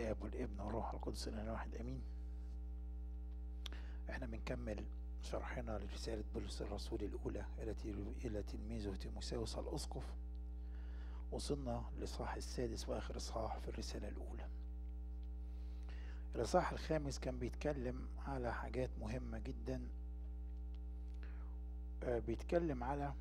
الاب والابن والروح القدس الاله واحد امين احنا بنكمل شرحنا لرسالة بولس الرسول الأولى إلى إلى تلميذه تيموساوس الأسقف وصلنا للإصحاح السادس وآخر إصحاح في الرسالة الأولى الإصحاح الخامس كان بيتكلم على حاجات مهمة جدا بيتكلم على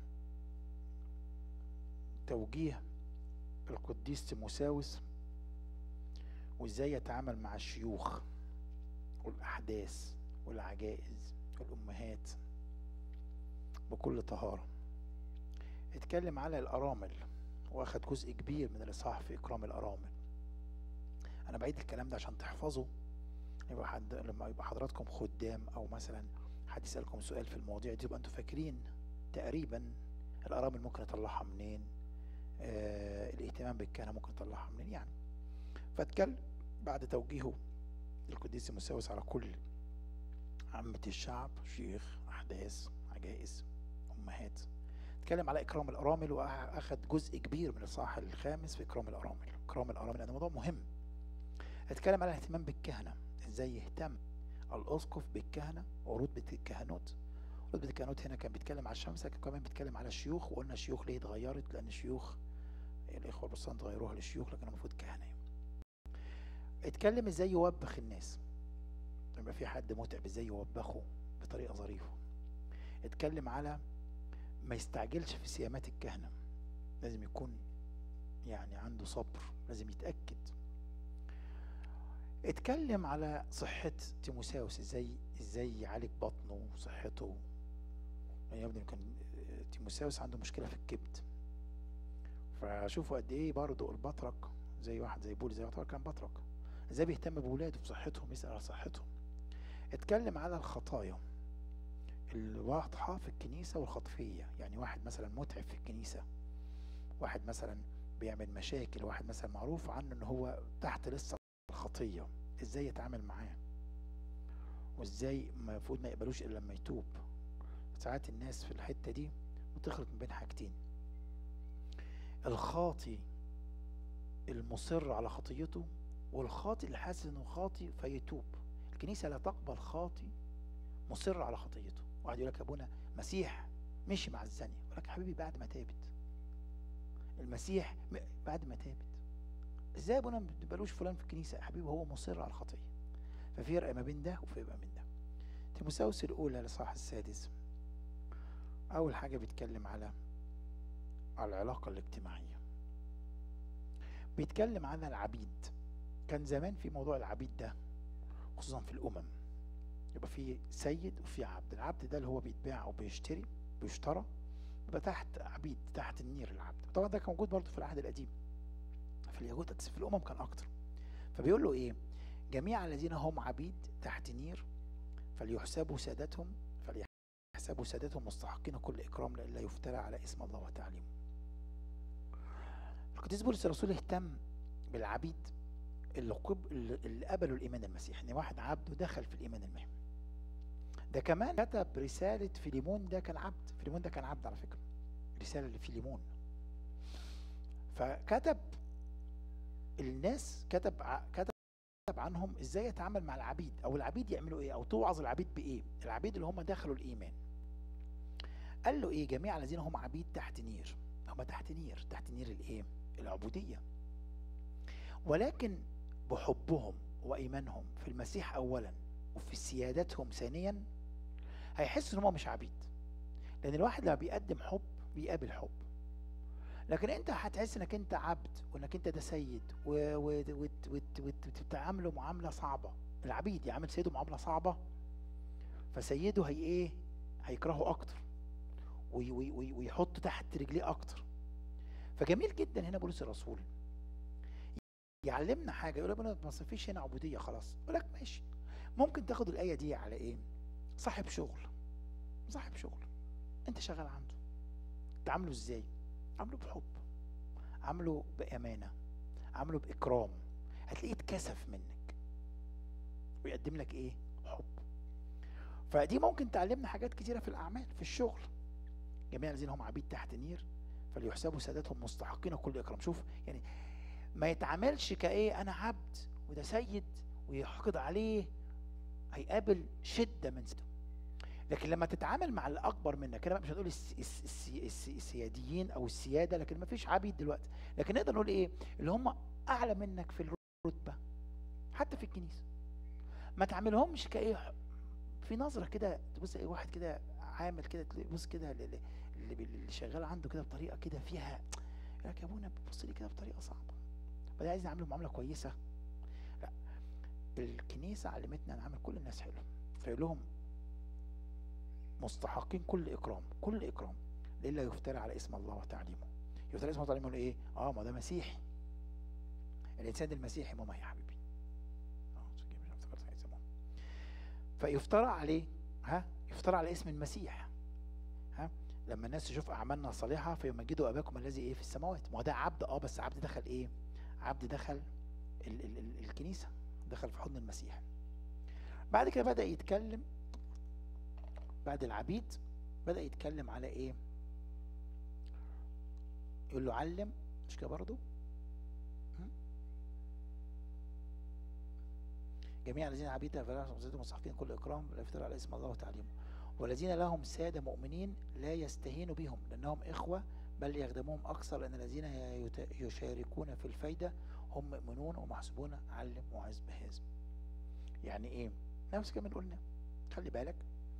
توجيه القديس تيموساوس وازاي يتعامل مع الشيوخ والأحداث والعجائز والأمهات بكل طهارة اتكلم على الأرامل واخد جزء كبير من الإصحاح في إكرام الأرامل أنا بعيد الكلام ده عشان تحفظه يبقى حد لما يبقى حضراتكم خدام أو مثلا حد يسألكم سؤال في المواضيع دي يبقى أنتوا فاكرين تقريبا الأرامل ممكن أطلعها منين آه الاهتمام بالكهنة ممكن أطلعها منين يعني فاتكلم بعد توجيهه القديس تيموساوس على كل عامة الشعب شيخ أحداث عجائز أمهات اتكلم على إكرام الأرامل وأخذ جزء كبير من الإصحاح الخامس في إكرام الأرامل إكرام الأرامل لأنه موضوع مهم اتكلم على الاهتمام بالكهنة إزاي يهتم الأسقف بالكهنة ورتبة الكهنوت رتبة الكهنوت هنا كان بيتكلم على الشمس لكن كمان بيتكلم على الشيوخ وقلنا الشيوخ ليه اتغيرت لأن الشيوخ الإخوة البسطان غيروها للشيوخ لكن المفروض كهنة اتكلم ازاي يوبخ الناس يبقى في حد متعب ازاي يوبخه بطريقه ظريفه اتكلم على ما يستعجلش في سيامات الكهنه لازم يكون يعني عنده صبر لازم يتاكد اتكلم على صحة تيموساوس ازاي ازاي يعالج بطنه وصحته يعني يبدو كان تيموساوس عنده مشكلة في الكبد فشوفوا قد ايه برضه البطرك زي واحد زي بولي زي بطرك كان بطرك ازاي بيهتم بولاده بصحتهم يسأل على صحتهم اتكلم على الخطايا الواضحة في الكنيسة والخطفية يعني واحد مثلا متعب في الكنيسة واحد مثلا بيعمل مشاكل واحد مثلا معروف عنه ان هو تحت لسه الخطية ازاي يتعامل معاه وازاي المفروض ما يقبلوش الا لما يتوب ساعات الناس في الحتة دي بتخلط ما بين حاجتين الخاطي المصر على خطيته والخاطئ اللي حاسس انه خاطئ فيتوب الكنيسه لا تقبل خاطئ مصر على خطيته واحد يقول لك يا ابونا مسيح مشي مع الزانيه يقول لك حبيبي بعد ما تابت المسيح بعد ما تابت ازاي يا ابونا ما بتقبلوش فلان في الكنيسه يا حبيبي هو مصر على الخطيه ففي فرق ما بين ده وفي ما بين ده تيموساوس الاولى الاصحاح السادس اول حاجه بيتكلم على على العلاقه الاجتماعيه بيتكلم على العبيد كان زمان في موضوع العبيد ده خصوصا في الامم يبقى في سيد وفي عبد العبد ده اللي هو بيتباع او بيشتري بيشترى يبقى تحت عبيد تحت النير العبد طبعا ده كان موجود برضه في العهد القديم في اليهود بس في الامم كان اكتر فبيقول له ايه جميع الذين هم عبيد تحت نير فليحسبوا سادتهم فليحسبوا سادتهم مستحقين كل اكرام لئلا يفترى على اسم الله وتعليمه القديس بولس الرسول اهتم بالعبيد اللي, قب... اللي قبلوا الايمان المسيحي يعني واحد عبد ودخل في الايمان المسيحي ده كمان كتب رسالة فيليمون ده كان عبد فيليمون ده كان عبد على فكرة رسالة لفيليمون فكتب الناس كتب ع... كتب عنهم ازاي يتعامل مع العبيد او العبيد يعملوا ايه او توعظ العبيد بايه العبيد اللي هم دخلوا الايمان قال له ايه جميع الذين هم عبيد تحت نير هم تحت نير تحت نير الايه العبودية ولكن بحبهم وإيمانهم في المسيح أولا وفي سيادتهم ثانيا هيحسوا إن هم مش عبيد لأن الواحد لما بيقدم حب بيقابل حب لكن أنت هتحس إنك أنت عبد وإنك أنت ده سيد وتتعاملوا معاملة صعبة العبيد يعامل سيده معاملة صعبة فسيده هي إيه هيكرهه أكتر ويحط تحت رجليه أكتر فجميل جدا هنا بولس الرسول يعلمنا حاجه يقول لك ما فيش هنا عبوديه خلاص يقول لك ماشي ممكن تاخد الايه دي على ايه صاحب شغل صاحب شغل انت شغال عنده تعامله ازاي عامله بحب عامله بامانه عامله باكرام هتلاقيه اتكسف منك ويقدم لك ايه حب فدي ممكن تعلمنا حاجات كتيره في الاعمال في الشغل جميع الذين هم عبيد تحت نير فليحسبوا سادتهم مستحقين كل اكرام شوف يعني ما يتعاملش كايه انا عبد وده سيد ويحقد عليه هيقابل شده من سيده لكن لما تتعامل مع الاكبر منك انا مش هنقول الس- الس- الس- الس- السياديين او السياده لكن ما فيش عبيد دلوقتي لكن نقدر نقول ايه اللي هم اعلى منك في الرتبه حتى في الكنيسه ما تعاملهمش كايه في نظره كده تبص ايه واحد كده عامل كده تلاقي بص كده ل- ل- اللي بي- اللي شغال عنده كده بطريقه كده فيها يقول لك يا ابونا بتبص لي كده بطريقه صعبه فده عايز نعمله معامله كويسه لا الكنيسه علمتنا نعامل كل الناس حلو فيقول لهم مستحقين كل اكرام كل اكرام الا يفترى على اسم الله وتعليمه يفترى على اسم الله وتعليمه يقول ايه اه ما ده مسيحي الانسان المسيحي ماما يا حبيبي اه عشان كده مش افتكرت هيسموه فيفترى عليه ها يفترى على اسم المسيح ها لما الناس تشوف اعمالنا صالحه فيمجدوا اباكم الذي ايه في السماوات ما هو ده عبد اه بس عبد دخل ايه عبد دخل ال ال ال الكنيسه دخل في حضن المسيح بعد كده بدا يتكلم بعد العبيد بدا يتكلم على ايه يقول له علم مش كده برضه م? جميع الذين عبيدها فلا يحسبوا مستحقين كل اكرام لا يفترى على اسم الله وتعليمه والذين لهم سادة مؤمنين لا يستهينوا بهم لأنهم إخوة بل يخدموهم أكثر لأن الذين يت- يشاركون في الفايدة هم مؤمنون ومحسوبون علم وعز بهذا يعني إيه؟ نفس كما قلنا خلي بالك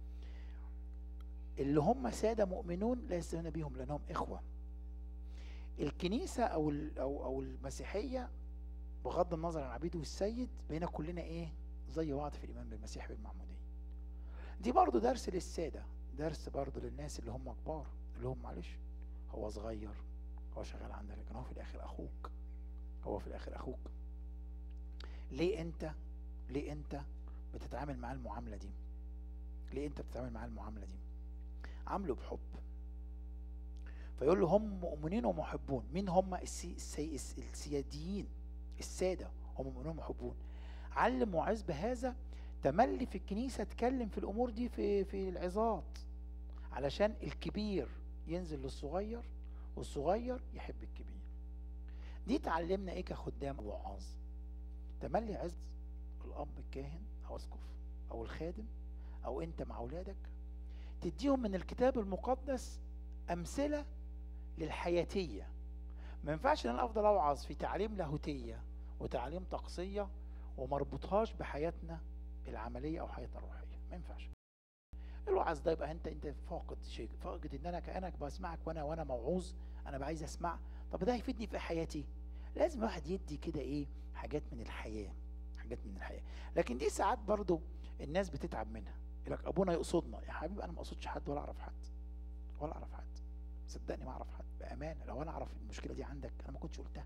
اللي هم سادة مؤمنون لا يستهينون بهم لأنهم إخوة الكنيسة أو ال- أو أو المسيحية بغض النظر عن العبيد والسيد بقينا كلنا إيه؟ زي بعض في الإيمان بالمسيح بالمعمودية دي برضو درس للسادة درس برضو للناس اللي هم كبار اللي هم معلش هو صغير هو شغال عندك لكن هو في الآخر أخوك هو في الآخر أخوك ليه أنت ليه أنت بتتعامل معاه المعاملة دي ليه أنت بتتعامل معاه المعاملة دي عامله بحب فيقول له هم مؤمنين ومحبون مين هم السي السي الس- السياديين السادة هم مؤمنون ومحبون علم وعز بهذا تملي في الكنيسة اتكلم في الأمور دي في في العظات علشان الكبير ينزل للصغير والصغير يحب الكبير دي تعلمنا ايه كخدام وعاظ تملي عز الأب الكاهن أو أسقف أو الخادم أو أنت مع أولادك تديهم من الكتاب المقدس أمثلة للحياتية ما ينفعش ان انا افضل اوعظ في تعليم لاهوتيه وتعليم طقسيه ومربوطهاش بحياتنا العمليه او حياتنا الروحيه ما ينفعش الوعظ ده يبقى انت انت فاقد شيء فاقد ان انا كانك بسمعك وانا وانا موعوظ انا بقى عايز اسمع طب ده هيفيدني في إيه حياتي لازم الواحد يدي كده ايه حاجات من الحياه حاجات من الحياه لكن دي ساعات برضو الناس بتتعب منها يقول لك ابونا يقصدنا يا حبيبي انا ما اقصدش حد ولا اعرف حد ولا اعرف حد صدقني ما اعرف حد بامانه لو انا اعرف المشكله دي عندك انا ما كنتش قلتها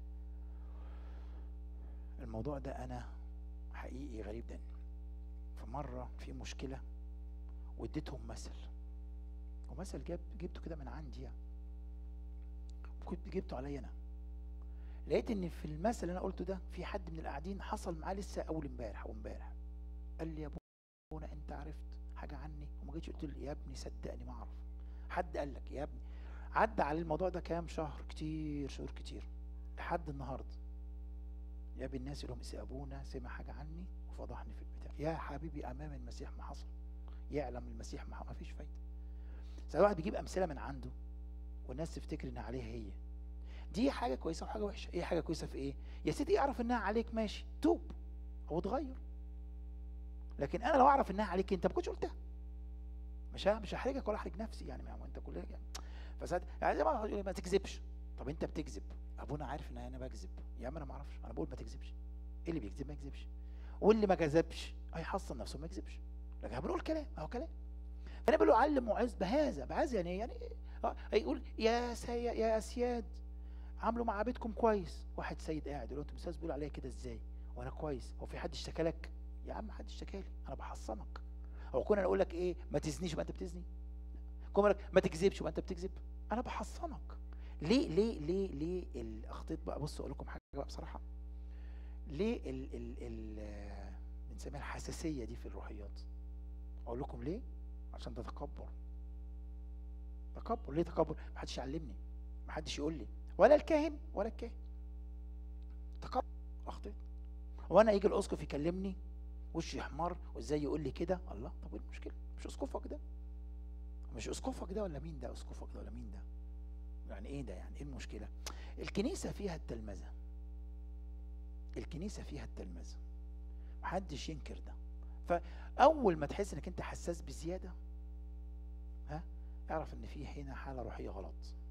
الموضوع ده انا حقيقي غريب ده فمره في مشكله واديتهم مثل ومثل جاب جبته كده من عندي يعني كنت جبته عليا انا لقيت ان في المثل اللي انا قلته ده في حد من القاعدين حصل معاه لسه اول امبارح او امبارح قال لي يا ابونا انت عرفت حاجه عني وما جيتش قلت له يا ابني صدقني ما اعرف حد قال لك يا ابني عدى على الموضوع ده كام شهر كتير شهور كتير لحد النهارده يا ابن الناس اللي هم ابونا سمع حاجه عني وفضحني في البتاع يا حبيبي امام المسيح ما حصل يعلم المسيح ما ما فيش فايده ساعات الواحد بيجيب امثله من عنده والناس تفتكر ان عليها هي دي حاجه كويسه وحاجه وحشه ايه حاجه كويسه في ايه يا سيدي اعرف انها عليك ماشي توب او اتغير لكن انا لو اعرف انها عليك انت ما كنتش قلتها مش ه- مش هحرجك ولا احرج نفسي يعني ما هو انت كلها يعني فساعات يعني زي ما واحد يقول لي ما تكذبش طب انت بتكذب ابونا عارف ان انا بكذب يا عم انا ما اعرفش انا بقول ما تكذبش ايه اللي بيكذب ما يكذبش واللي ما كذبش هيحصن نفسه ما يكذبش لكن بنقول كلام اهو كلام فانا بقول له علم وعز بهذا بهذا يعني يعني آه، هيقول يا سي يا اسياد عاملوا مع بيتكم كويس واحد سيد قاعد يقول له انتوا استاذ بيقول عليا كده ازاي وانا كويس هو في حد اشتكى لك يا عم حد اشتكى لي انا بحصنك هو كون انا اقول لك ايه ما تزنيش يبقى انت بتزني كون أقول لك ما تكذبش يبقى انت بتكذب انا بحصنك ليه ليه ليه ليه الاخطيط بقى بصوا اقول لكم حاجه بقى بصراحه ليه ال ال ال آه، بنسميها الحساسيه دي في الروحيات اقول لكم ليه عشان ده تكبر تكبر ليه تكبر محدش يعلمني محدش يقول لي ولا الكاهن ولا الكاهن تكبر اخطيت وانا يجي الاسقف يكلمني وشي احمر وازاي يقول لي كده الله طب ايه المشكله مش اسقفك ده مش اسقفك ده ولا مين ده اسقفك ده ولا مين ده يعني ايه ده يعني ايه المشكله الكنيسه فيها التلمذه الكنيسه فيها التلمذه محدش ينكر ده فاول ما تحس انك انت حساس بزياده ها اعرف ان في هنا حاله روحيه غلط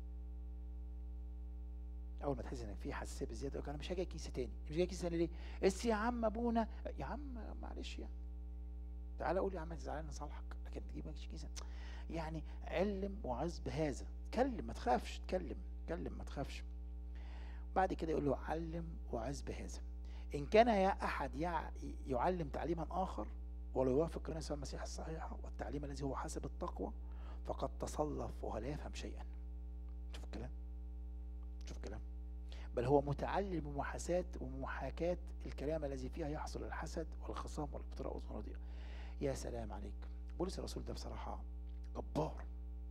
اول ما تحس انك في حساسيه بزياده يقول انا مش هاجي الكنيسه تاني مش جاي الكنيسه تاني ليه اس يا عم ابونا يا عم معلش يعني تعالى قول يا عم انت زعلان نصالحك لكن تجيب ماكش كنيسه يعني علم وعظ بهذا اتكلم ما تخافش اتكلم اتكلم ما تخافش بعد كده يقول له علم وعظ بهذا ان كان يا احد يع- يعلم تعليما اخر ولا يوافق كنيسه المسيح الصحيحه والتعليم الذي هو حسب التقوى فقد تصلف وهو لا يفهم شيئا شوف الكلام شوف الكلام بل هو متعلم ومحاساة ومحاكاة الكلام الذي فيها يحصل الحسد والخصام والابتراء والزنادقة يا سلام عليك بولس الرسول ده بصراحة جبار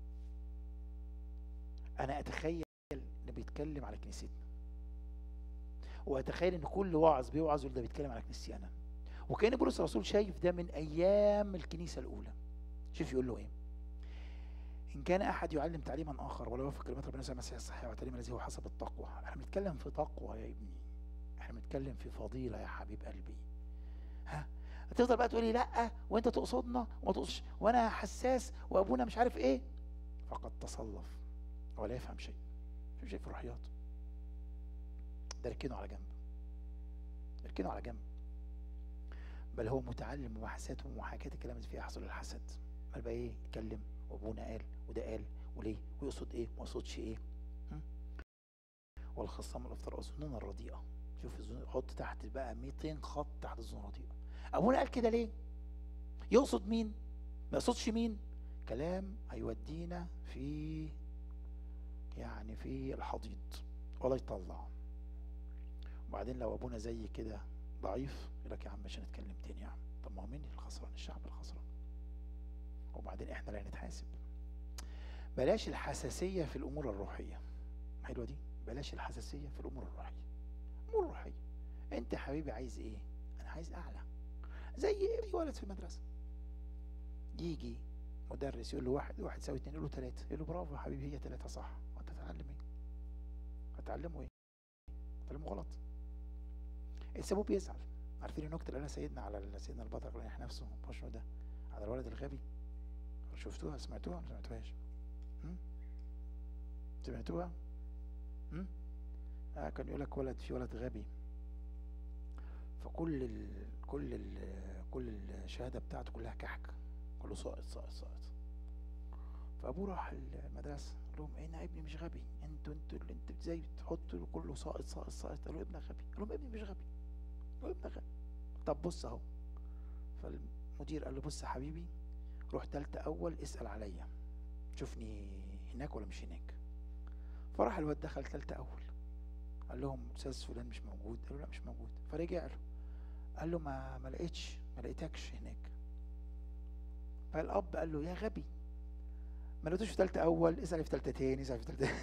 أنا أتخيل إنه بيتكلم على كنيستنا وأتخيل إن كل واعظ بيوعظ يقول ده بيتكلم على كنيستي أنا وكأن بولس الرسول شايف ده من أيام الكنيسة الأولى شوف يقول له إيه إن كان أحد يعلم تعليما آخر ولا يوافق كلمات ربنا يسوع المسيح الصحيح والتعليم الذي هو حسب التقوى احنا بنتكلم في تقوى يا ابني احنا بنتكلم في فضيلة يا حبيب قلبي ها هتفضل بقى تقولي لا وانت تقصدنا وما تقصدش وانا حساس وابونا مش عارف ايه فقد تصلف ولا يفهم شيء مش شيء في الروحيات ده ركنه على جنب ركنه على جنب بل هو متعلم ومحاساة ومحاكاة الكلام اللي فيه يحصل الحسد بل بقى ايه يتكلم وابونا قال وده قال وليه ويقصد ايه وما يقصدش ايه هم؟ والخصام الافتراء الظنون الرديئه شوف الظنون حط تحت بقى 200 خط تحت الظنون الرديئه ابونا قال كده ليه يقصد مين ما يقصدش مين كلام هيودينا في يعني في الحضيض ولا يطلع وبعدين لو ابونا زي كده ضعيف يقول لك يا عم مش هنتكلم تاني يا عم طب ما هو مين الخسران الشعب الخسران وبعدين احنا اللي هنتحاسب بلاش الحساسية في الأمور الروحية حلوة دي بلاش الحساسية في الأمور الروحية أمور روحية أنت حبيبي عايز إيه؟ أنا عايز أعلى زي أي ولد في المدرسة يجي مدرس يقول له واحد واحد يساوي اتنين يقول له تلاتة يقول له برافو يا حبيبي هي تلاتة صح وأنت هتتعلم إيه؟ هتعلمه إيه؟ هتعلمه غلط السبب بيزعل عارفين النكتة اللي أنا سيدنا على سيدنا البطل الله يرحمه نفسه بشر ده على الولد الغبي شفتوها سمعتوها ولا سمعتوهاش؟ هم؟ سمعتوها؟ هم؟ آه كان يقول لك ولد في ولد غبي فكل ال... كل ال... كل الشهاده بتاعته كلها كحك كله ساقط ساقط ساقط فابوه راح المدرسه قال لهم انا ابني مش غبي انتوا انتوا اللي انتوا ازاي بتحطوا له كله ساقط ساقط ساقط قالوا ابنك غبي قال لهم ابني مش غبي قالوا ابنك غبي طب بص اهو فالمدير قال له بص يا حبيبي روح تالتة أول اسأل عليا شوفني هناك ولا مش هناك فراح الواد دخل تالتة أول قال لهم أستاذ فلان مش موجود قالوا لا مش موجود فرجع له قال له ما ما لقيتش ما لقيتكش هناك فالأب قال له يا غبي ما لقيتوش في تالتة أول اسأل في تالتة تاني اسأل في تالتة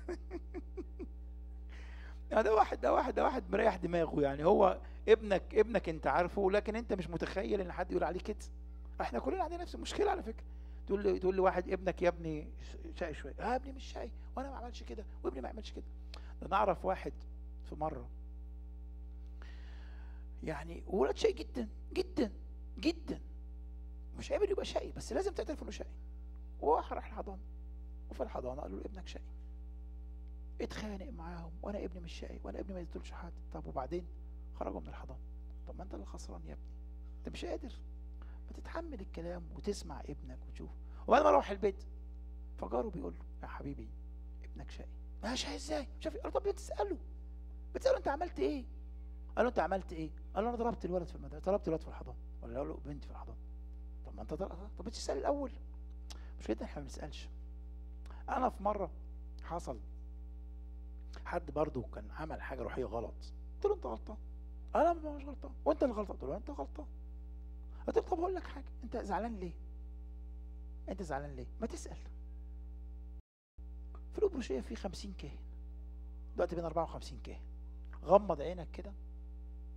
ده واحد ده واحد ده واحد مريح دماغه يعني هو ابنك ابنك انت عارفه لكن انت مش متخيل ان حد يقول عليه كده احنا كلنا عندنا نفس المشكله على فكره تقول لي تقول لي واحد ابنك يا ابني شقي شويه اه ابني مش شقي وانا ما عملش كده وابني ما عملش كده ده انا اعرف واحد في مره يعني ولد شقي جدا جدا جدا مش قابل يبقى شقي بس لازم تعترف انه شقي وهو راح الحضانه وفي الحضانه قالوا له ابنك شقي اتخانق معاهم وانا ابني مش شقي وانا ابني ما يقتلش حد طب وبعدين خرجوا من الحضانه طب ما انت اللي خسران يا ابني انت مش قادر فتتحمل الكلام وتسمع ابنك وتشوف وبعد ما اروح البيت فجاره بيقول له يا حبيبي ابنك شقي ما شقي ازاي شاف قال له طب بتساله بتساله انت عملت ايه قال له انت عملت ايه قال له انا ضربت الولد في المدرسه ضربت الولد في الحضانه ولا قال له بنتي في الحضانه طب ما انت ضرب طب بتسال الاول مش كده احنا ما بنسالش انا في مره حصل حد برضه كان عمل حاجه روحيه غلط قلت له انت غلطان انا ما مش غلطان وانت اللي غلطان قلت له انت غلطان قلت له طب هقول لك حاجه انت زعلان ليه انت زعلان ليه ما تسال في الابروشيه في 50 كاهن دلوقتي بين 54 كاهن غمض عينك كده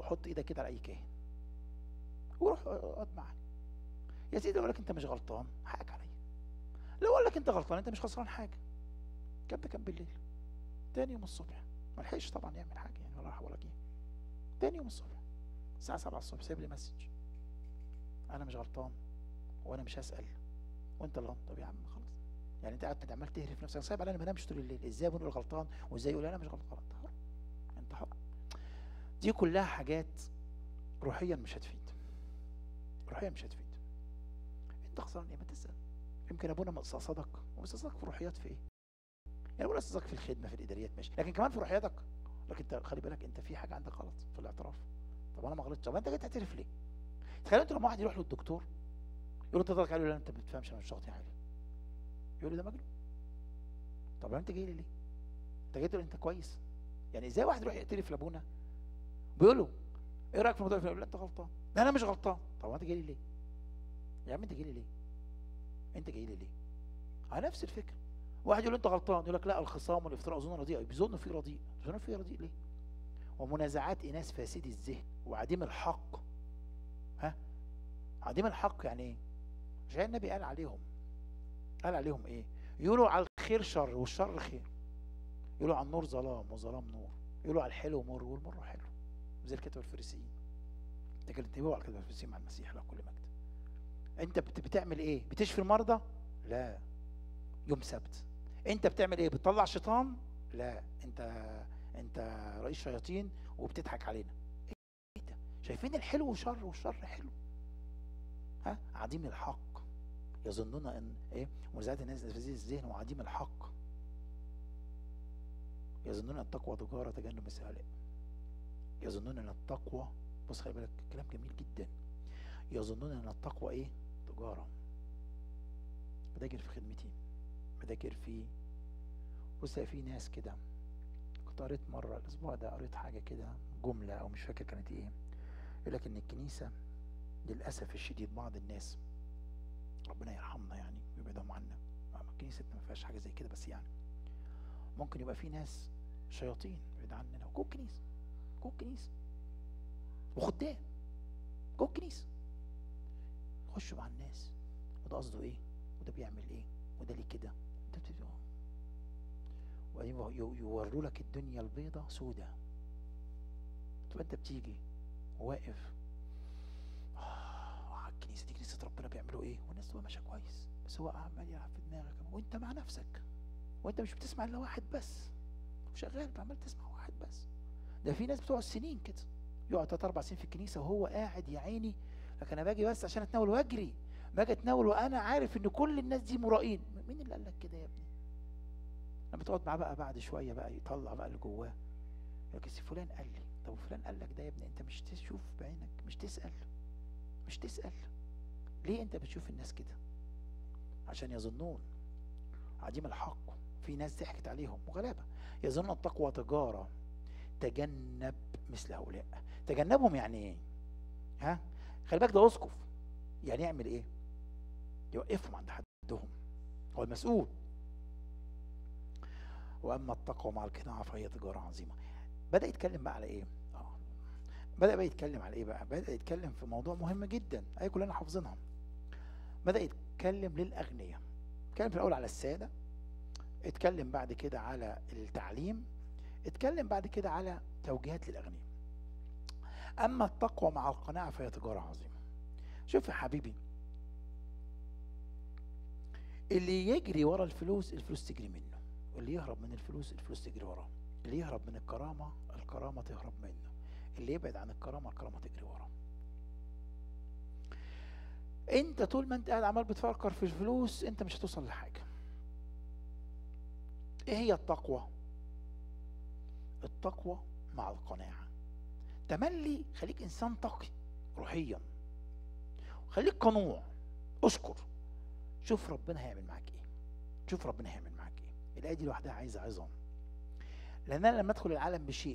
وحط ايدك كده على اي كاهن وروح اقعد معاه يا سيدي اقول لك انت مش غلطان حقك عليا لو اقول لك انت غلطان انت مش خسران حاجه الكلام ده كان بالليل تاني يوم الصبح ما لحقش طبعا يعمل حاجه يعني ولا راح ولا جه تاني يوم الصبح الساعه 7 الصبح سايب لي مسج انا مش غلطان وانا مش هسال وانت اللي غلطان طب يا عم خلاص يعني انت قاعد عمال تهرف نفسك صعب عليا انا ما بنامش طول الليل ازاي بنقول غلطان وازاي يقول انا مش غلطان انت حر انت حر دي كلها حاجات روحيا مش هتفيد روحيا مش هتفيد انت خسران ايه ما تسال يمكن ابونا مقصصدك ومقصصدك في روحيات في ايه يعني ابونا قصصك في الخدمه في الاداريات ماشي لكن كمان في روحياتك لكن انت خلي بالك انت في حاجه عندك غلط في الاعتراف طب انا ما غلطتش طب انت جاي تعترف ليه تخيل انت لما واحد يروح للدكتور يقول له انت ضغطك عالي ولا انت ما بتفهمش انا مش ضغطي عالي يقول له ده مجنون طب انت جاي لي ليه انت جاي تقول انت كويس يعني ازاي واحد يروح يعترف لابونا بيقول له ايه رايك في الموضوع يقول لا انت غلطان لا انا مش غلطان طب انت جاي لي ليه يا عم انت جاي لي ليه انت جاي لي ليه على نفس الفكره واحد يقول انت غلطان يقول لك لا الخصام والافتراء اظن رديء بيظن في رديء بيظن في رديء ليه ومنازعات اناس فاسدي الذهن وعديم الحق ها عديم الحق يعني ايه عشان النبي قال عليهم قال عليهم ايه يقولوا على الخير شر والشر خير يقولوا على النور ظلام والظلام نور يقولوا على الحلو مر والمر حلو زي الكتب الفريسيين لكن انتبهوا على الكتب الفريسيين مع المسيح له كل مجد انت بت- بتعمل ايه بتشفي المرضى لا يوم سبت انت بتعمل ايه بتطلع شيطان لا انت انت رئيس شياطين وبتضحك علينا ايه ده شايفين الحلو شر والشر حلو ها عديم الحق يظنون ان ايه منازعات الناس في ذي الذهن وعديم الحق يظنون ان التقوى تجارة تجنب السهلاء يظنون ان التقوى بص خلي بالك كلام جميل جدا يظنون ان التقوى ايه تجارة بتاجر في خدمتي بتاجر في بص في ناس كده كنت قريت مرة الأسبوع ده قريت حاجة كده جملة أو مش فاكر كانت إيه يقول لك إن الكنيسة للأسف الشديد بعض الناس ربنا يرحمنا يعني ويبعدهم عنا الكنيسة ما فيهاش حاجة زي كده بس يعني ممكن يبقى في ناس شياطين بعيد عننا وجوه الكنيسة جوه الكنيسة وخدام جوه الكنيسة يخشوا مع الناس وده قصده ايه وده بيعمل ايه وده ليه كده ده بتبقى وبعدين يو- يوروا لك الدنيا البيضة سودة تبقى انت بتيجي واقف آه على الكنيسة دي كنيسة ربنا بيعملوا ايه والناس تبقى ماشية كويس بس هو عمال يلعب في دماغك وانت مع نفسك وانت مش بتسمع الا واحد بس وشغال عمال تسمع واحد بس ده في ناس بتقعد سنين كده يقعد تلات اربع سنين في الكنيسه وهو قاعد يا عيني لكن انا باجي بس عشان اتناول واجري باجي اتناول وانا عارف ان كل الناس دي مرائين مين اللي قال لك كده يا ابني لما تقعد معاه بقى بعد شويه بقى يطلع بقى اللي جواه يقول لك "أصل فلان قال لي طب فلان قال لك ده يا ابني انت مش تشوف بعينك مش تسال مش تسال ليه انت بتشوف الناس كده عشان يظنون عديم الحق في ناس ضحكت عليهم وغلابه يظن التقوى تجاره تجنب مثل هؤلاء تجنبهم يعني ايه ها خلي بالك ده اسقف يعني يعمل ايه يوقفهم عند حدهم هو المسؤول واما التقوى مع القناعه فهي تجاره عظيمه بدا يتكلم بقى على ايه اه بدا بقى يتكلم على ايه بقى بدا يتكلم في موضوع مهم جدا اي كلنا حافظينها بدا يتكلم للاغنياء اتكلم في الاول على الساده اتكلم بعد كده على التعليم اتكلم بعد كده على توجيهات للاغنياء اما التقوى مع القناعه فهي تجاره عظيمه شوف يا حبيبي اللي يجري ورا الفلوس الفلوس تجري منه واللي يهرب من الفلوس الفلوس تجري وراه اللي يهرب من الكرامه الكرامه تهرب منه اللي يبعد عن الكرامه الكرامه تجري وراه انت طول ما انت قاعد عمال بتفكر في الفلوس انت مش هتوصل لحاجه ايه هي التقوى التقوى مع القناعه تملي خليك انسان تقي روحيا خليك قنوع اشكر شوف ربنا هيعمل معاك ايه شوف ربنا هيعمل معاك ايه الايه دي لوحدها عايزه عظام لان انا لما ادخل العالم بشيء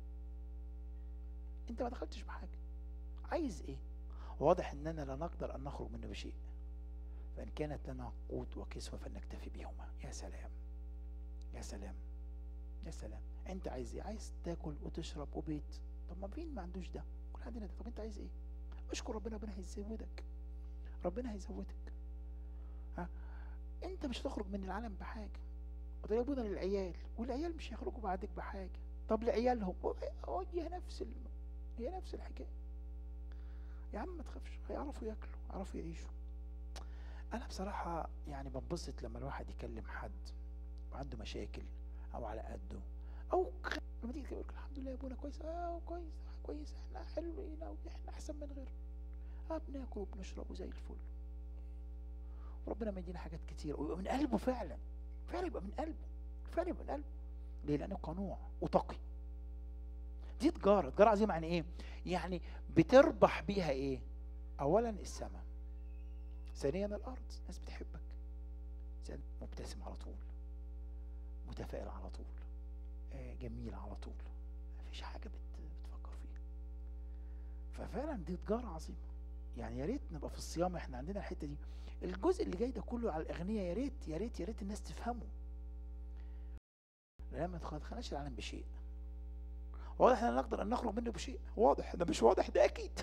انت ما دخلتش بحاجه عايز ايه واضح اننا لا نقدر ان نخرج منه بشيء فان كانت لنا قوت وكسوه فلنكتفي بهما يا سلام يا سلام يا سلام انت عايز ايه عايز تاكل وتشرب وبيت طب ما مين ما عندوش ده كل عندنا ده طب انت عايز ايه اشكر ربنا ربنا هيزودك ربنا هيزودك ها انت مش هتخرج من العالم بحاجه وده ابونا للعيال والعيال مش هيخرجوا بعدك بحاجه طب لعيالهم اه هي نفس ال... هي نفس الحكايه يا عم ما تخافش هيعرفوا ياكلوا يعرفوا يعيشوا انا بصراحه يعني بنبسط لما الواحد يكلم حد وعنده مشاكل او على قده او خ- لما تيجي تقول الحمد لله يا ابونا كويس اه كويس كويس احنا حلوين او احنا احسن من غيرنا اه بناكل وبنشرب وزي الفل وربنا مدينا حاجات كتير ويبقى من قلبه فعلا فعلا يبقى من قلبه فعلا يبقى من قلبه ليه لانه قنوع وتقي دي تجاره تجاره عظيمه يعني ايه يعني بتربح بيها ايه اولا السماء ثانيا الارض ناس بتحبك إنسان مبتسم على طول متفائل على طول آه، جميل على طول مفيش حاجه بت بتفكر فيها ففعلا دي تجاره عظيمه يعني يا ريت نبقى في الصيام احنا عندنا الحته دي الجزء اللي جاي ده كله على الاغنياء يا ريت يا ريت يا ريت الناس تفهمه لا ما تدخلناش العالم بشيء واضح ان نقدر ان نخرج منه بشيء واضح ده مش واضح ده اكيد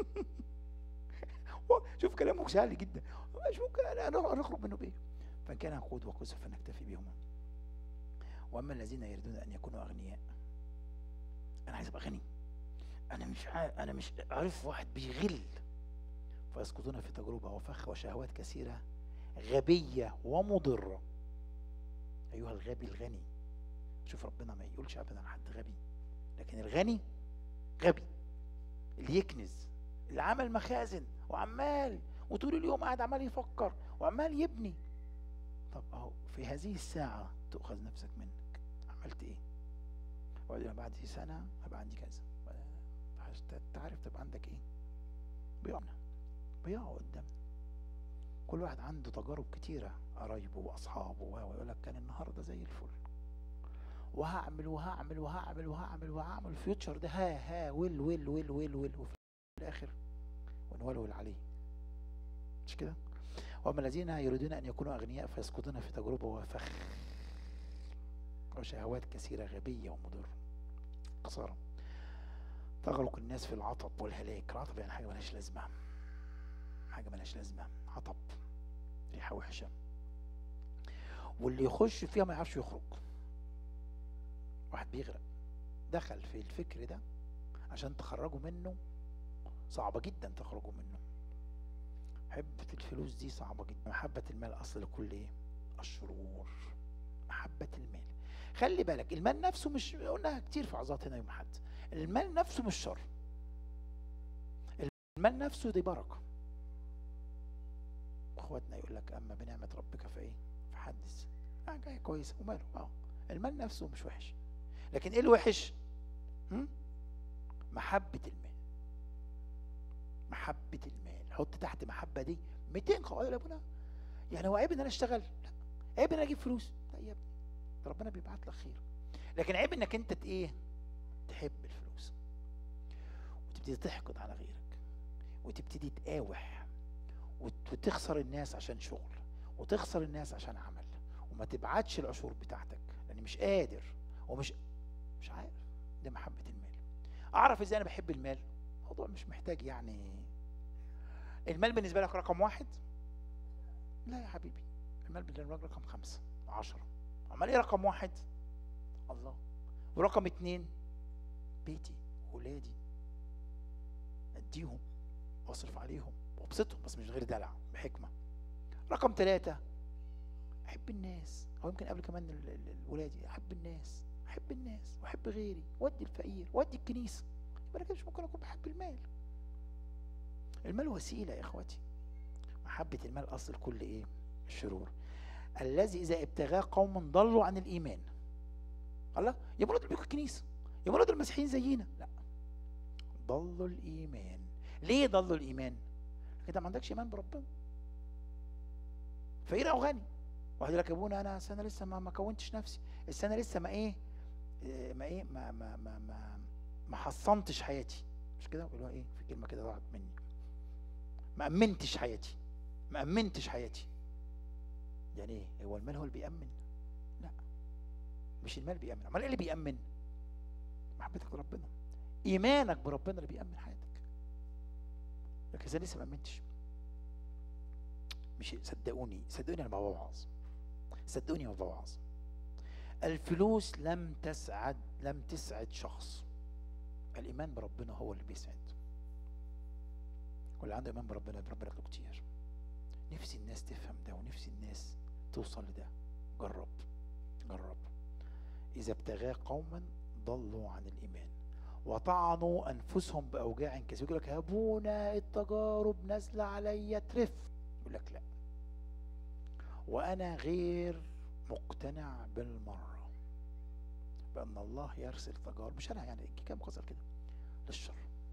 شوف كلامه سهل جدا مش ممكن أنا- أنا نخرج منه بايه فان كان قود وقذف فنكتفي بهما واما الذين يريدون ان يكونوا اغنياء انا عايز ابقى غني انا مش عارف انا مش عارف واحد بيغل فيسقطون في تجربه وفخ وشهوات كثيره غبيه ومضره ايها الغبي الغني شوف ربنا ما يقولش ابدا عن حد غبي لكن الغني غبي اللي يكنز اللي عمل مخازن وعمال وطول اليوم قاعد عمال يفكر وعمال يبني طب اهو في هذه الساعة تؤخذ نفسك منك عملت ايه؟ وبعدين بعد سنة هيبقى عندي كذا انت عارف تبقى عندك ايه؟ بيقعنا بيقعوا قدام كل واحد عنده تجارب كتيرة قرايبه وأصحابه ويقول لك كان النهاردة زي الفل وهعمل وهعمل وهعمل وهعمل وهعمل الفيوتشر ده ها ها ويل ويل ويل ويل ويل وفي الآخر ونولول عليه مش كده؟ وأما الذين يريدون أن يكونوا أغنياء فيسقطون في تجربة وفخ وشهوات كثيرة غبية ومضرة خسارة تغرق الناس في العطب والهلاك العطب يعني حاجة ملهاش لازمة حاجة ملهاش لازمة عطب ريحة وحشة واللي يخش فيها ما يعرفش يخرج واحد بيغرق دخل في الفكر ده عشان تخرجوا منه صعبة جدا تخرجوا منه محبة الفلوس دي صعبة جدا محبة المال أصل لكل إيه؟ الشرور محبة المال خلي بالك المال نفسه مش قلناها كتير في عظات هنا يوم حد المال نفسه مش شر المال نفسه دي بركة اخواتنا يقول لك اما بنعمة ربك فايه فحدث اه جاي كويس وماله اه المال نفسه مش وحش لكن ايه الوحش هم؟ محبة المال محبة المال حط تحت محبة دي 200 قواعد يا ابونا يعني هو عيب ان انا اشتغل لا عيب ان انا اجيب فلوس لا يا ابني ده ربنا بيبعت لك خير لكن عيب انك انت ت- ايه تحب الفلوس وتبتدي تحقد على غيرك وتبتدي تقاوح وت- وتخسر الناس عشان شغل وتخسر الناس عشان عمل وما تبعتش العشور بتاعتك لان مش قادر ومش مش عارف ده محبة المال اعرف ازاي انا بحب المال الموضوع مش محتاج يعني المال بالنسبة لك رقم واحد لا يا حبيبي المال بالنسبة لك رقم خمسة عشرة امال ايه رقم واحد الله ورقم اتنين بيتي ولادي اديهم واصرف عليهم وابسطهم بس مش غير دلع بحكمة رقم ثلاثة احب الناس او يمكن قبل كمان ال- ال- الولادي احب الناس احب الناس واحب غيري وادي الفقير وادي الكنيسة يبقى انا كده مش ممكن اكون بحب المال المال وسيلة يا اخواتي محبة المال اصل كل ايه الشرور الذي اذا ابتغاه قوم ضلوا عن الايمان الله يا مراد بيكون الكنيسة يا مراد المسيحيين زينا لا ضلوا الايمان ليه ضلوا الايمان انت ما عندكش ايمان بربنا فقير او غني واحد يقول لك يا ابونا انا السنه لسه ما ما كونتش نفسي السنه لسه ما ايه إيه، ما ايه ما ما ما ما, ما حصنتش حياتي مش كده بيقولوا ايه في كلمه كده ضاعت مني ما امنتش حياتي ما امنتش حياتي يعني ايه هو المال هو اللي بيامن لا مش المال بيامن امال ايه اللي بيامن محبتك لربنا ايمانك بربنا اللي بيامن حياتك لكن اذا لسه ما امنتش مش صدقوني صدقوني انا بوعظ صدقوني ما بوعظ الفلوس لم تسعد لم تسعد شخص الايمان بربنا هو اللي بيسعد واللي عنده ايمان بربنا ربنا له كتير نفسي الناس تفهم ده ونفسي الناس توصل لده جرب جرب اذا ابتغاه قوما ضلوا عن الايمان وطعنوا انفسهم باوجاع كثيره يقول لك يا ابونا التجارب نازله عليا ترف يقول لك لا وانا غير مقتنع بالمره بان الله يرسل تجارب مش انا يعني كام قصر كده للشر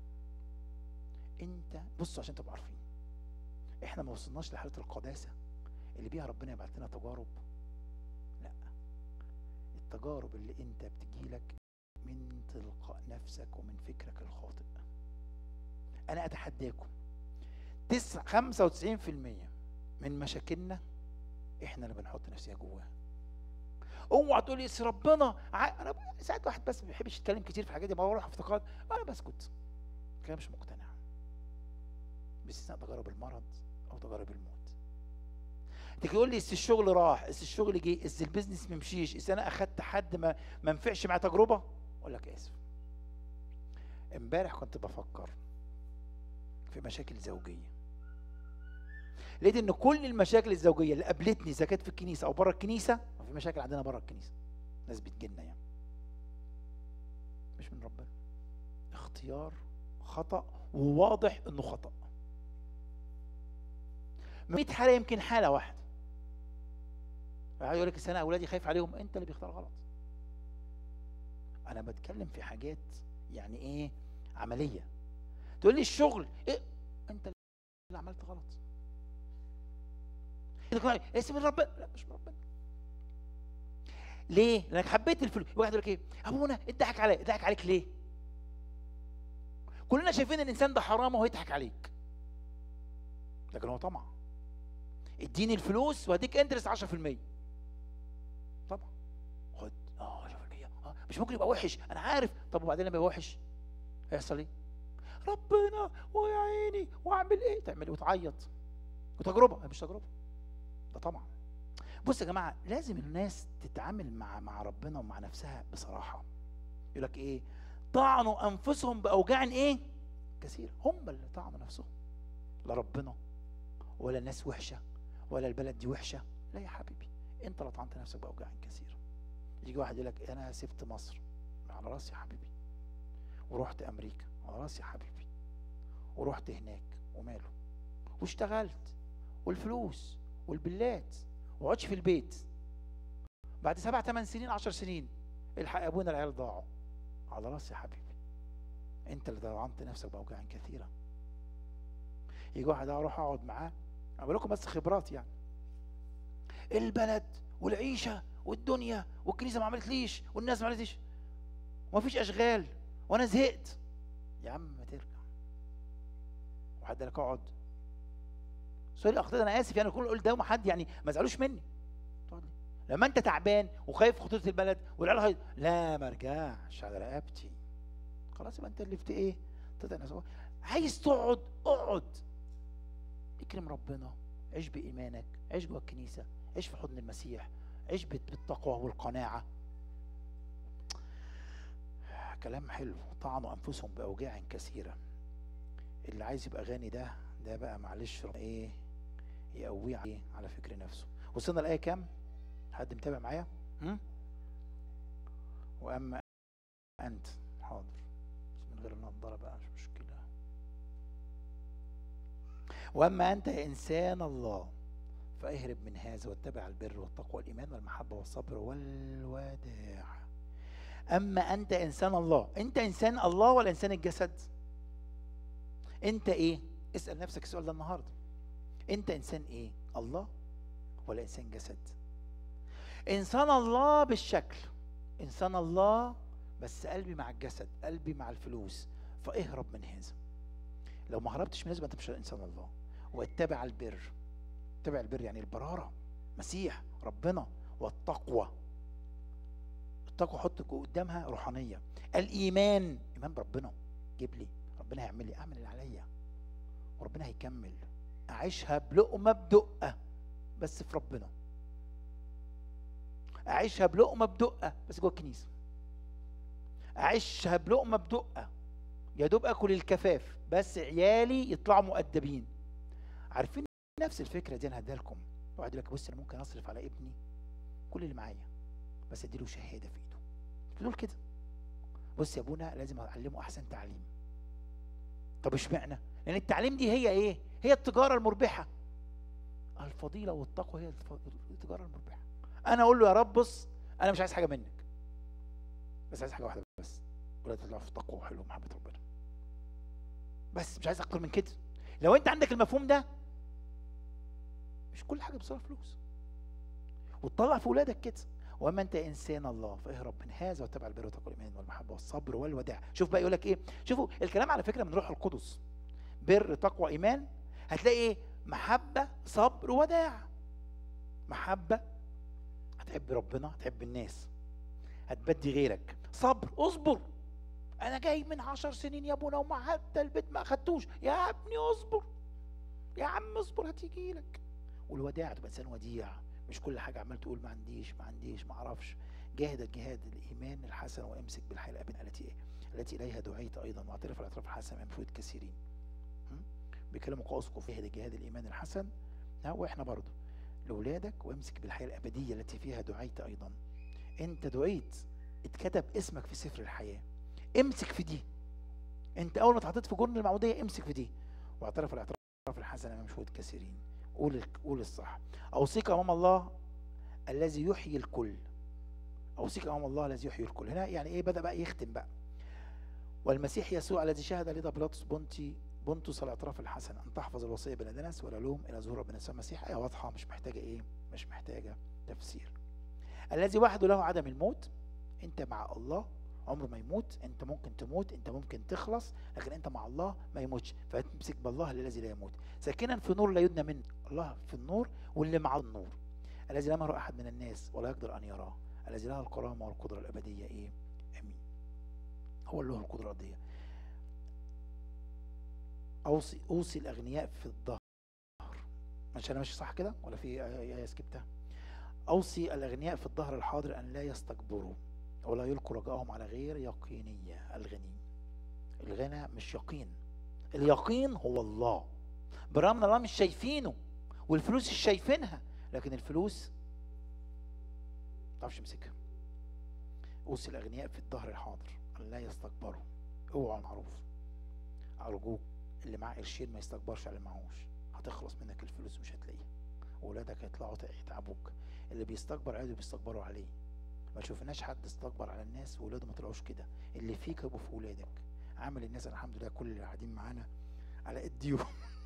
انت بصوا عشان تبقوا عارفين احنا ما وصلناش لحاله القداسه اللي بيها ربنا يبعت لنا تجارب لا التجارب اللي انت بتجيلك من تلقاء نفسك ومن فكرك الخاطئ انا اتحداكم تسع 95% من مشاكلنا احنا اللي بنحط نفسنا جواها اوعى تقول لي ربنا ع... انا ساعات واحد بس ما بيحبش يتكلم كتير في الحاجات دي بروح افتقاد انا بسكت كده مش مقتنع باستثناء تجارب المرض او تجارب الموت تيجي تقول لي اس الشغل راح اس الشغل جه اس البيزنس ما مشيش اس انا اخدت حد ما ما نفعش مع تجربه اقول لك اسف امبارح كنت بفكر في مشاكل زوجيه لقيت ان كل المشاكل الزوجيه اللي قابلتني اذا كانت في الكنيسه او بره الكنيسه في مشاكل عندنا بره الكنيسه ناس بتجيلنا يعني مش من ربنا اختيار خطا وواضح انه خطا 100 حاله يمكن حاله واحده يقول لك انا اولادي خايف عليهم انت اللي بيختار غلط انا بتكلم في حاجات يعني ايه عمليه تقول لي الشغل إيه؟ انت اللي عملت غلط اسم من ربنا لا مش من ربنا ليه؟ لانك حبيت الفلوس واحد يقول لك ايه؟ ابونا اتضحك عليا اتضحك عليك ليه؟ كلنا شايفين ان الانسان ده حرام وهو يضحك عليك لكن هو طمع اديني الفلوس وهديك انترست 10% طبعا خد اه 10% اه مش ممكن يبقى وحش انا عارف طب وبعدين لما يبقى وحش هيحصل ايه؟ ربنا ويا عيني واعمل ايه؟ تعمل ايه وتعيط وتجربه مش تجربه ده طبعا بص يا جماعه لازم الناس تتعامل مع مع ربنا ومع نفسها بصراحه يقول لك ايه طعنوا انفسهم باوجاع ايه كثيره هم اللي طعنوا نفسهم لا ربنا ولا الناس وحشه ولا البلد دي وحشه لا يا حبيبي انت اللي طعنت نفسك باوجاع كثيره يجي واحد يقول لك انا سبت مصر على راسي يا حبيبي ورحت امريكا على راسي يا حبيبي ورحت هناك وماله واشتغلت والفلوس والبلات وقعدش في البيت بعد سبع ثمان سنين عشر سنين الحق يا ابونا العيال ضاعوا على راسي يا حبيبي انت اللي ضيعنت نفسك باوجاع كثيره يجي واحد اروح اقعد معاه اعمل لكم بس خبرات يعني البلد والعيشه والدنيا والكنيسه ما عملتليش والناس ما عملتليش ومفيش اشغال وانا زهقت يا عم ما ترجع وحد قال لك اقعد سوري اخطيت انا اسف يعني كل قدام حد يعني ما زعلوش مني لما انت تعبان وخايف خطوره البلد والعيال هي... لا ما ارجعش على رقبتي خلاص يبقى انت اللي في ايه تتنى عايز تقعد اقعد اكرم ربنا عيش بايمانك عيش جوه الكنيسه عيش في حضن المسيح عيش بالتقوى والقناعه كلام حلو طعنوا انفسهم باوجاع كثيره اللي عايز يبقى غني ده ده بقى معلش ايه يقويه عليه على فكر نفسه وصلنا الآية كام حد متابع معايا وأما أنت حاضر من غير النضارة بقى مش مشكلة وأما أنت يا إنسان الله فاهرب من هذا واتبع البر والتقوى والإيمان والمحبة والصبر والوداع أما أنت إنسان الله أنت إنسان الله ولا إنسان الجسد أنت إيه اسأل نفسك السؤال ده النهارده انت انسان ايه الله ولا انسان جسد انسان الله بالشكل انسان الله بس قلبي مع الجسد قلبي مع الفلوس فاهرب من هذا لو ما هربتش من هذا انت مش انسان الله واتبع البر اتبع البر يعني البراره مسيح ربنا والتقوى التقوى حط قدامها روحانيه الايمان ايمان بربنا جيب لي ربنا هيعمل لي اعمل اللي عليا وربنا هيكمل اعيشها بلقمه بدقه بس في ربنا اعيشها بلقمه بدقه بس جوه الكنيسه اعيشها بلقمه بدقه يا دوب اكل الكفاف بس عيالي يطلعوا مؤدبين عارفين نفس الفكره دي انا هديها لكم واحد يقول لك بص انا ممكن اصرف على ابني كل اللي معايا بس اديله شهاده في ايده بتقول كده بص يا ابونا لازم اعلمه احسن تعليم طب اشمعنى لان التعليم دي هي ايه هي التجاره المربحه الفضيله والتقوى هي التجاره المربحه انا اقول له يا رب بص انا مش عايز حاجه منك بس عايز حاجه واحده بس ولا تطلع في تقوى وحلو ومحبه ربنا بس مش عايز اكتر من كده لو انت عندك المفهوم ده مش كل حاجه بتصرف فلوس وتطلع في ولادك كده واما انت انسان الله فاهرب من هذا واتبع البر والتقوى والايمان والمحبه والصبر والوداع شوف بقى يقول لك ايه شوفوا الكلام على فكره من روح القدس بر تقوى ايمان هتلاقي ايه محبه صبر وداع محبه هتحب ربنا هتحب الناس هتبدي غيرك صبر اصبر انا جاي من عشر سنين يا ابونا وما حتى البيت ما اخدتوش يا ابني اصبر يا عم اصبر هتيجي لك والوداع تبقى انسان وديع مش كل حاجه عمال تقول ما عنديش ما عنديش ما اعرفش جاهد الجهاد الايمان الحسن وامسك بالحياه الابن التي ايه التي اليها دعيت ايضا واعترف الاعتراف الحسن من فوت كثيرين بيكلموا قوسكم في جهاد الجهاد الايمان الحسن ها واحنا برضو لاولادك وامسك بالحياه الابديه التي فيها دعيت ايضا انت دعيت اتكتب اسمك في سفر الحياه امسك في دي انت اول ما اتحطيت في جرن المعموديه امسك في دي واعترف الاعتراف الحسن امام شهود كثيرين قول قول الصح اوصيك امام الله الذي يحيي الكل اوصيك امام الله الذي يحيي الكل هنا يعني ايه بدا بقى يختم بقى والمسيح يسوع الذي شهد لدى بيلاطس بنتي بنتس الاعتراف الحسن ان تحفظ الوصيه بلا دنس ولا لوم الى ظهور ربنا يسوع المسيح ايه واضحه مش محتاجه ايه مش محتاجه تفسير الذي وحده له عدم الموت انت مع الله عمره ما يموت انت ممكن تموت انت ممكن تخلص لكن انت مع الله ما يموتش فتمسك بالله الذي لا يموت ساكنا في نور لا يدنى منه الله في النور واللي معه النور الذي لم يرى احد من الناس ولا يقدر ان يراه الذي له الكرامه والقدره الابديه ايه امين هو اللي له القدره الابديه اوصي اوصي الاغنياء في الظهر مش انا ماشي صح كده ولا في ايه سكبتها اوصي الاغنياء في الظهر الحاضر ان لا يستكبروا ولا يلقوا رجائهم على غير يقينية الغني الغنى مش يقين اليقين هو الله برغم ان الله مش شايفينه والفلوس مش شايفينها لكن الفلوس ما تعرفش تمسكها اوصي الاغنياء في الظهر الحاضر ان لا يستكبروا اوعوا المعروف ارجوك اللي معاه قرشين ما يستكبرش على اللي معهوش هتخلص منك الفلوس مش هتلاقيها واولادك هيطلعوا يتعبوك اللي بيستكبر عادي بيستكبروا عليه ما شفناش حد استكبر على الناس واولاده ما طلعوش كده اللي فيك يبقوا في اولادك عامل الناس الحمد لله كل اللي قاعدين معانا على ايديهم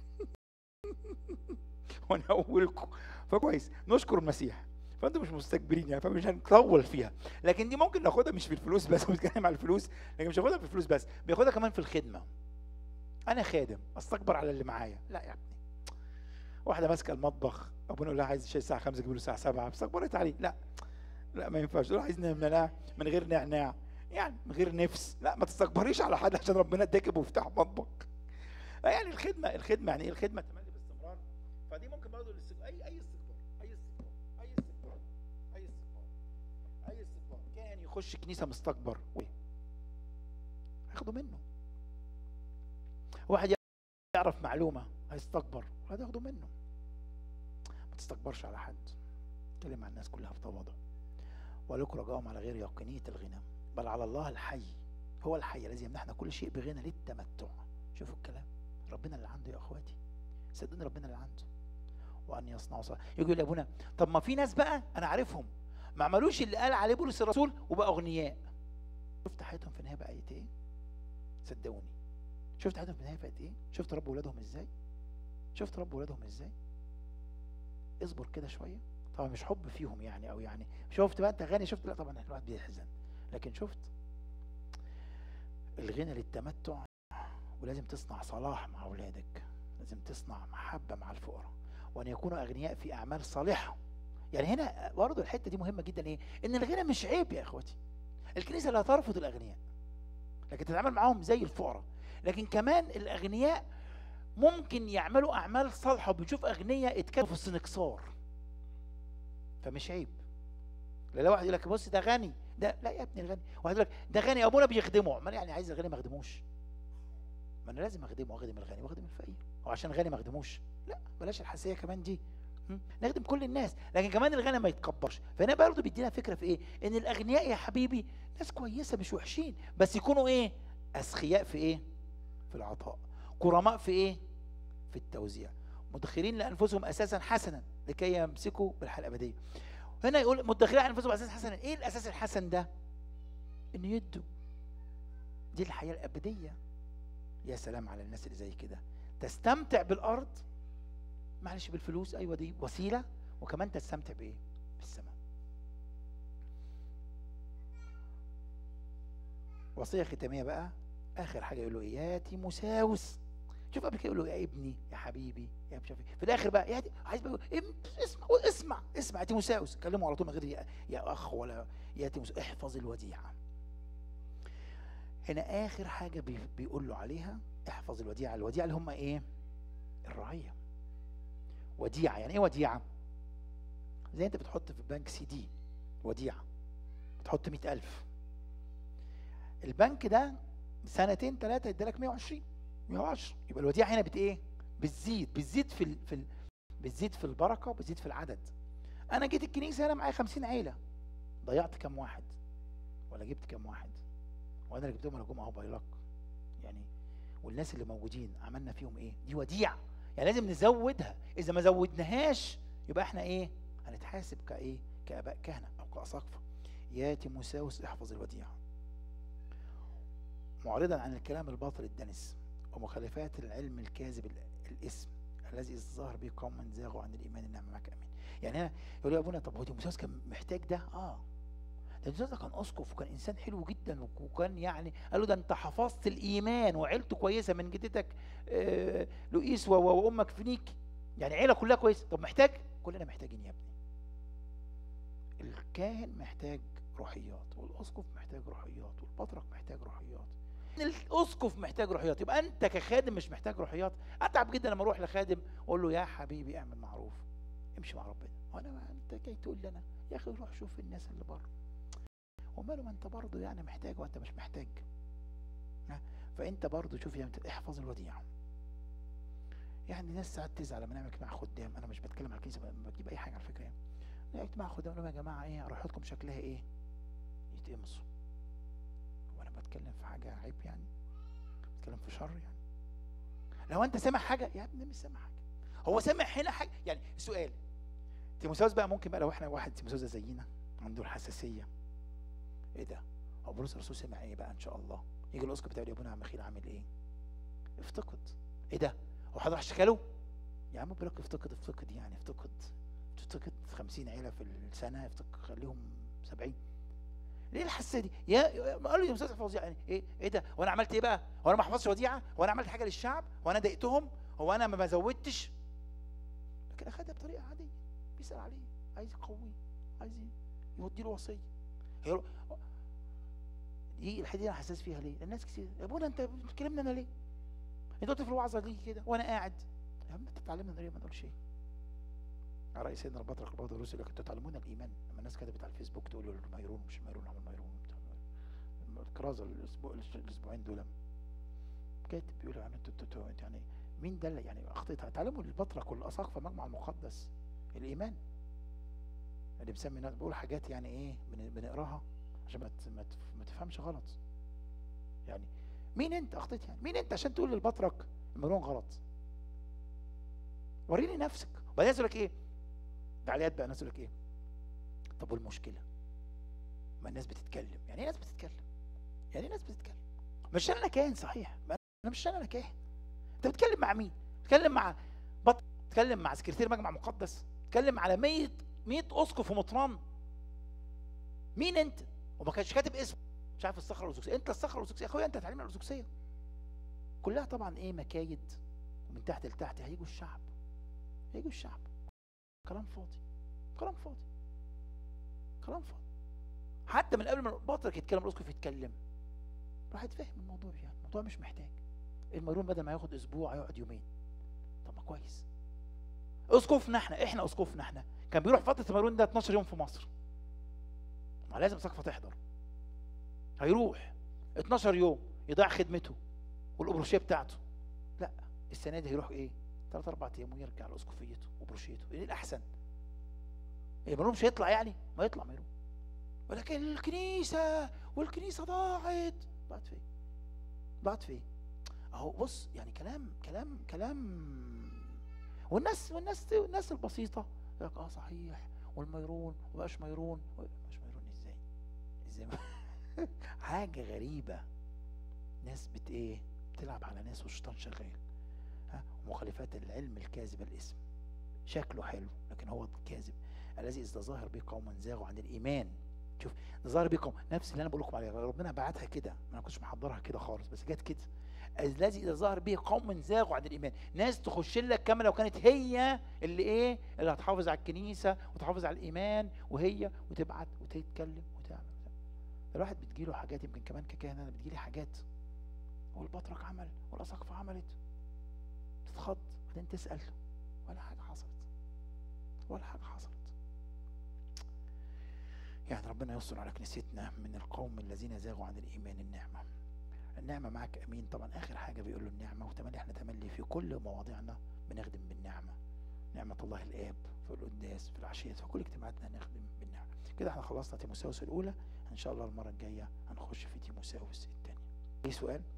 وانا اولكم فكويس نشكر المسيح فانتم مش مستكبرين يعني فمش هنطول فيها لكن دي ممكن ناخدها مش في الفلوس بس بنتكلم على الفلوس لكن مش هاخدها في الفلوس بس بياخدها كمان في الخدمه انا خادم استكبر على اللي معايا لا يا ابني واحده ماسكه المطبخ ابونا يقول لها عايز شاي الساعه 5 جيب له الساعه 7 استكبرت عليه لا لا ما ينفعش تقول عايز نعناع من غير نعناع يعني من غير نفس لا ما تستكبريش على حد عشان ربنا اداك مفتاح مطبخ يعني الخدمه الخدمه يعني ايه الخدمه تملي باستمرار فدي ممكن برضه اي اي استكبار اي استكبار اي استكبار اي استكبار اي استكبار كان يخش كنيسه مستكبر هياخدوا منه واحد يعرف معلومه هيستكبر هتاخدوا منه ما تستكبرش على حد اتكلم مع الناس كلها في تواضع ولكم رجاءهم على غير يقينية الغنى بل على الله الحي هو الحي الذي يمنحنا كل شيء بغنى للتمتع شوفوا الكلام ربنا اللي عنده يا اخواتي صدقوني ربنا اللي عنده وان يصنعوا صلاة يقول يا ابونا طب ما في ناس بقى انا عارفهم ما عملوش اللي قال عليه بولس الرسول وبقى اغنياء شفت حياتهم في النهايه بقت ايه صدقوني شفت حياتهم في النهايه بقت ايه شفت رب ولادهم ازاي شفت رب ولادهم ازاي اصبر كده شويه طبعا مش حب فيهم يعني او يعني شفت بقى انت غني شفت لا طبعا الواحد بيحزن لكن شفت الغنى للتمتع ولازم تصنع صلاح مع اولادك لازم تصنع محبه مع الفقراء وان يكونوا اغنياء في اعمال صالحه يعني هنا برضه الحته دي مهمه جدا ايه ان الغنى مش عيب يا اخواتي الكنيسه لا ترفض الاغنياء لكن تتعامل معاهم زي الفقراء لكن كمان الاغنياء ممكن يعملوا اعمال صالحه وبنشوف اغنياء اتكلموا في السنكسار فمش عيب لا لا واحد يقول لك بص ده غني ده لا يا ابني الغني واحد يقول لك ده غني ابونا بيخدمه امال يعني عايز الغني ما اخدموش ما انا لازم اخدمه واخدم الغني واخدم الفقير هو عشان غني ما اخدموش لا بلاش الحساسيه كمان دي م? نخدم كل الناس لكن كمان الغني ما يتكبرش فهنا برضه بيدينا فكره في ايه ان الاغنياء يا حبيبي ناس كويسه مش وحشين بس يكونوا ايه اسخياء في ايه في العطاء كرماء في ايه في التوزيع مدخرين لانفسهم اساسا حسنا لكي يمسكوا بالحياه الابديه هنا يقول مدخرين لانفسهم اساسا حسنا ايه الاساس الحسن ده ان يدوا دي الحياه الابديه يا سلام على الناس اللي زي كده تستمتع بالارض معلش بالفلوس ايوه دي وسيله وكمان تستمتع بايه بالسماء وصيه ختاميه بقى اخر حاجه يقول له ايه يا تيموساوس شوف قبل كده يقول له يا ابني يا حبيبي يا مش عارف إيه. في الاخر بقى يا دي عايز بقى يقول إم- اسمع اسمع اسمع يا تيموساوس كلمه على طول من غير يا, يا اخ ولا يا تيموساوس احفظ الوديعه هنا اخر حاجه بي بيقول له عليها احفظ الوديعه الوديعه اللي هم ايه الرعيه وديعه يعني ايه وديعه زي انت بتحط في البنك سي دي وديعه بتحط مئة ألف البنك ده سنتين ثلاثة يديلك 120 110 يبقى الوديعة هنا بت ايه؟ بتزيد بتزيد في ال... في ال... بتزيد في البركة وبتزيد في العدد أنا جيت الكنيسة أنا معايا 50 عيلة ضيعت كام واحد؟ ولا جبت كام واحد؟ وأنا اللي جبتهم ولا جم أهو بايلك يعني والناس اللي موجودين عملنا فيهم ايه؟ دي وديعة يعني لازم نزودها إذا ما زودناهاش يبقى احنا ايه؟ هنتحاسب كايه؟ كآباء كهنة أو كأساقفة يا تيموساوس احفظ الوديعة معرضا عن الكلام الباطل الدنس ومخالفات العلم الكاذب ال- الاسم الذي الظاهر به قوم من زاغوا عن الايمان النعمه معك امين يعني هنا يقول يا ابونا طب هو تيموثاوس كان محتاج ده اه ده تيموثاوس ده كان اسقف وكان انسان حلو جدا وك- وكان يعني قال له ده انت حفظت الايمان وعيلته كويسه من جدتك آه لؤيس و- و- وامك فينيكي يعني عيله كلها كويسه طب محتاج كلنا محتاجين يا ابني الكاهن محتاج روحيات والاسقف محتاج روحيات والبطرك محتاج روحيات الاسقف محتاج روحيات يبقى انت كخادم مش محتاج روحيات اتعب جدا لما اروح لخادم واقول له يا حبيبي اعمل معروف امشي مع ربنا وانا ما انت جاي تقول لي انا يا اخي روح شوف الناس اللي بره وماله ما انت برضه يعني محتاج وانت مش محتاج ها؟ فانت برضه شوف يعني احفظ الوديعه يعني ناس ساعات تزعل لما نعمل اجتماع خدام انا مش بتكلم على الكنيسه ب- بجيب اي حاجه على فكره يعني نعمل اجتماع خدام أقول لهم يا جماعه ايه روحاتكم شكلها ايه يتقمصوا وانا بتكلم في حاجه عيب يعني بتكلم في شر يعني لو انت سامع حاجه يا ابني مش سامع حاجه هو سامع هنا حاجه يعني سؤال تيموثاوس بقى ممكن بقى لو احنا واحد تيموثاوس ده زينا عنده الحساسيه ايه ده هو بولس الرسول سمع ايه بقى ان شاء الله يجي الاسقف بتاع ابونا عم مخيل عامل ايه افتقد ايه ده هو حد راح اشتكى له يا عم بيقول لك افتقد افتقد يعني افتقد افتقد 50 عيله في السنه افتقد خليهم 70 ليه الحساسيه دي؟ يا قالوا يا استاذ احفظ يعني ايه ايه ده؟ وانا عملت ايه بقى؟ هو انا ما حفظتش وديعه؟ هو انا عملت حاجه للشعب؟ هو انا ضايقتهم؟ هو انا ما زودتش؟ لكن اخدها بطريقه عاديه بيسال عليه عايز يقويه عايز يودي له وصيه هيرو- دي الحته دي انا حساس فيها ليه؟ الناس كتير يا ابونا انت بتكلمنا انا ليه؟ انت قلت في الوعظه ليه كده وانا قاعد يا عم انت بتعلمنا ليه ما نقولش ايه؟ على رأي سيدنا البطرك البابا الروسي يقول لك انتوا تعلمونا الايمان لما الناس كتبت على الفيسبوك تقول له الميرون مش الميرون عمل ميرون بتاع الكرازه الاسبوع الاسبوعين دول كاتب بيقول يعني انتوا انتوا انتوا- يعني مين ده اللي يعني اخطيت تعلموا البطرك والاساقفه المجمع المقدس الايمان اللي بيسمي ناس بيقول حاجات يعني ايه بن- بنقراها عشان ما ت- ما تف- ما تفهمش غلط يعني مين انت اخطيت يعني مين انت عشان تقول للبطرك الميرون غلط وريني نفسك وبعدين يقول لك ايه تعليقات بقى ناس يقول لك ايه طب والمشكله ما الناس بتتكلم يعني ايه ناس بتتكلم يعني ايه ناس بتتكلم مش انا كاهن صحيح ما انا مش انا كاهن انت بتتكلم مع مين بتتكلم مع بط بتتكلم مع سكرتير مجمع مقدس بتتكلم على 100 100 اسقف ومطران مين انت وما كانش كاتب اسمه مش عارف الصخره الارثوذكسيه انت الصخره الارثوذكسيه يا اخويا انت تعليم الارثوذكسيه كلها طبعا ايه مكايد ومن تحت لتحت هيجوا الشعب هيجوا الشعب كلام فاضي كلام فاضي كلام فاضي حتى من قبل ما البطرك يتكلم الاسقف يتكلم راح يتفهم الموضوع يعني الموضوع مش محتاج الميرون بدل ما ياخد اسبوع هيقعد يومين طب ما كويس اسقفنا احنا احنا اسقفنا احنا كان بيروح فتره الميرون ده 12 يوم في مصر ما لازم سقفه تحضر هيروح 12 يوم يضيع خدمته والابروشيه بتاعته لا السنه دي هيروح ايه 3 4 ايام ويرجع لاسقفيته وبروشيته ايه الاحسن ايه ميرون مش هيطلع يعني ما يطلع ميرون ولكن الكنيسه والكنيسه ضاعت ضاعت فين ضاعت فين اهو بص يعني كلام كلام كلام والناس والناس الناس البسيطه يقول لك اه صحيح والميرون وبقاش ميرون مش ميرون ازاي ازاي حاجه غريبه ناس بت ايه بتلعب على ناس والشيطان شغال ها مخالفات العلم الكاذب الاسم شكله حلو لكن هو كاذب الذي اذا ظاهر به قوما زاغوا عن الايمان شوف ظاهر بكم نفس اللي انا بقول لكم عليه ربنا بعتها كده ما انا كنتش محضرها كده خالص بس جت كده الذي اذا ظهر به قوم زاغوا عن الايمان ناس تخش لك كما لو كانت هي اللي ايه اللي هتحافظ على الكنيسه وتحافظ على الايمان وهي وتبعت وتتكلم وتعمل الواحد بتجيله حاجات يمكن كمان ككهنه انا بتجيلي حاجات والبطرك عمل والاساقفه عملت تتخض بعدين تسال ولا حاجه حصلت ولا حاجه حصلت يعني ربنا يستر على كنيستنا من القوم الذين زاغوا عن الايمان النعمه النعمة معك أمين طبعا آخر حاجة بيقول له النعمة وتملي احنا تملي في كل مواضيعنا بنخدم بالنعمة نعمة الله الآب في القداس في العشيات في كل اجتماعاتنا نخدم بالنعمة كده احنا خلصنا تيموساوس الأولى إن شاء الله المرة الجاية هنخش في تيموساوس الثانية أي سؤال؟